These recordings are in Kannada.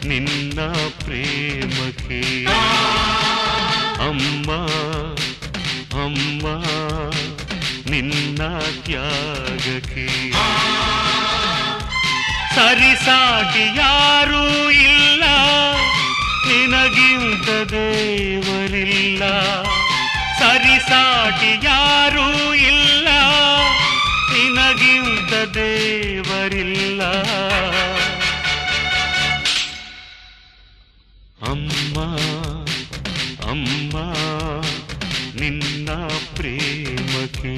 ನಿನ್ನ ಪ್ರೇಮಕ್ಕೆ ಅಮ್ಮ ಅಮ್ಮ ನಿನ್ನ ತ್ಯಾಗಕ್ಕೆ ಸರಿಸಾಟಿ ಯಾರೂ ಇಲ್ಲ ನಿನಗಿಂತ ದೇವರಿಲ್ಲ ಸರಿಸಾಟಿ ಯಾರೂ ಇಲ್ಲ ನಿನಗಿಂತ ದೇವರಿಲ್ಲ ಅಮ್ಮ ಅಮ್ಮ ನಿನ್ನ ಪ್ರೇಮಕ್ಕೆ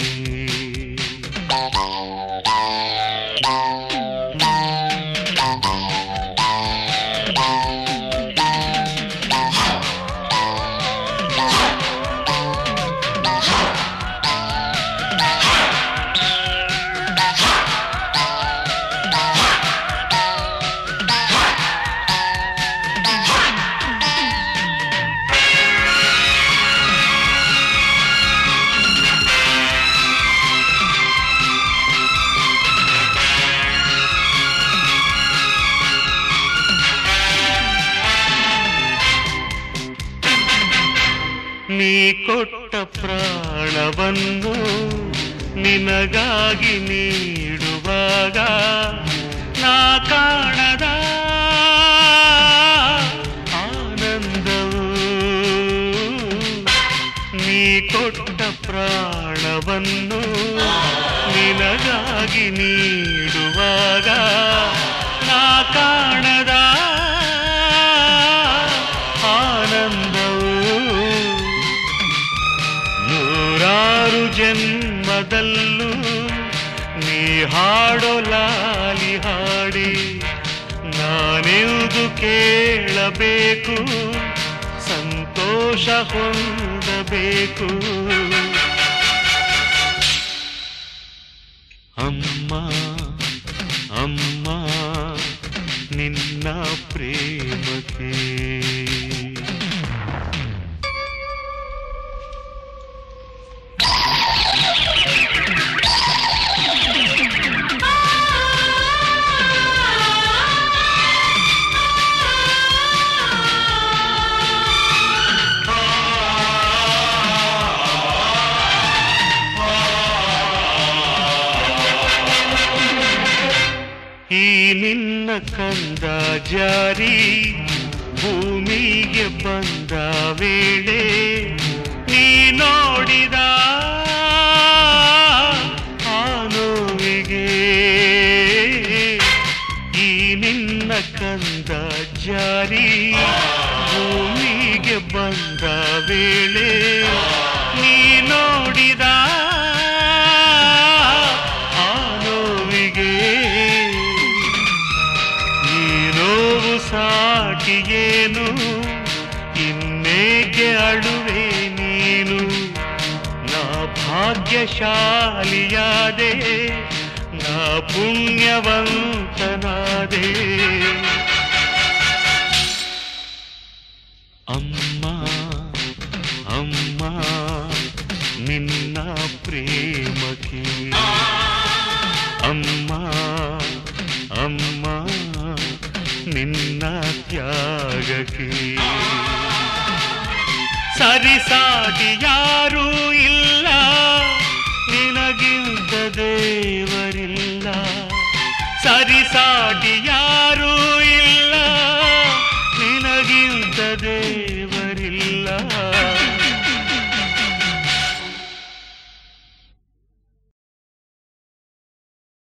ನೀ ಕೊಟ್ಟ ಪ್ರಾಣವನ್ನು ನಿನಗಾಗಿ ನೀಡುವಾಗ ನಾ ಕಾಣದ ಆನಂದವು ನೀ ಕೊಟ್ಟ ಪ್ರಾಣವನ್ನು ನಿನಗಾಗಿ ನೀಡುವಾಗ ನಾ ಕಾಣದ ಆನಂದವು ನೂರಾರು ಜನ್ಮದಲ್ಲೂ ನೀ ಹಾಡೋ ಲಾಲಿ ಹಾಡಿ ನಾನೆಂದು ಕೇಳಬೇಕು ಸಂತೋಷ ಹೊಂದಬೇಕು ಅಮ್ಮ ಅಮ್ಮ ನಿನ್ನ ಪ್ರೇಮಕ್ಕೆ ಈ ನಿನ್ನ ಕಂದ ಜಾರಿ ಭೂಮಿಗೆ ಬಂದ ವೇಳೆ ನೀ ನೋಡಿದ ಆ ನೋವಿಗೆ ಈ ನಿನ್ನ ಕಂದ ಜಾರಿ ಭೂಮಿಗೆ ಬಂದ ವೇಳೆ ನೀ ನೋಡಿದ ಆ ನೋವಿಗೆ ಈ ನೋವು ಸಾಟಿಯೇನು ಇನ್ನೇಕೆ ಅಳುವೆ ನೀನು ನಾ ಭಾಗ್ಯಶಾಲಿಯಾದೆ ನಾ ಪುಣ್ಯವಂತನಾದೆ ಅಮ್ಮ ಅಮ್ಮ ನಿನ್ನ ಪ್ರೇಮಕ್ಕೆ ಅಮ್ಮ ಅಮ್ಮ ನಿನ್ನ ತ್ಯಾಗಕ್ಕೆ ಸರಿಸಾಟಿ ಯಾರೂ ಇಲ್ಲ ನಿನಗಿಂತ ದೇವರಿಲ್ಲ ಸರಿಸಾಟಿ ಯಾರೂ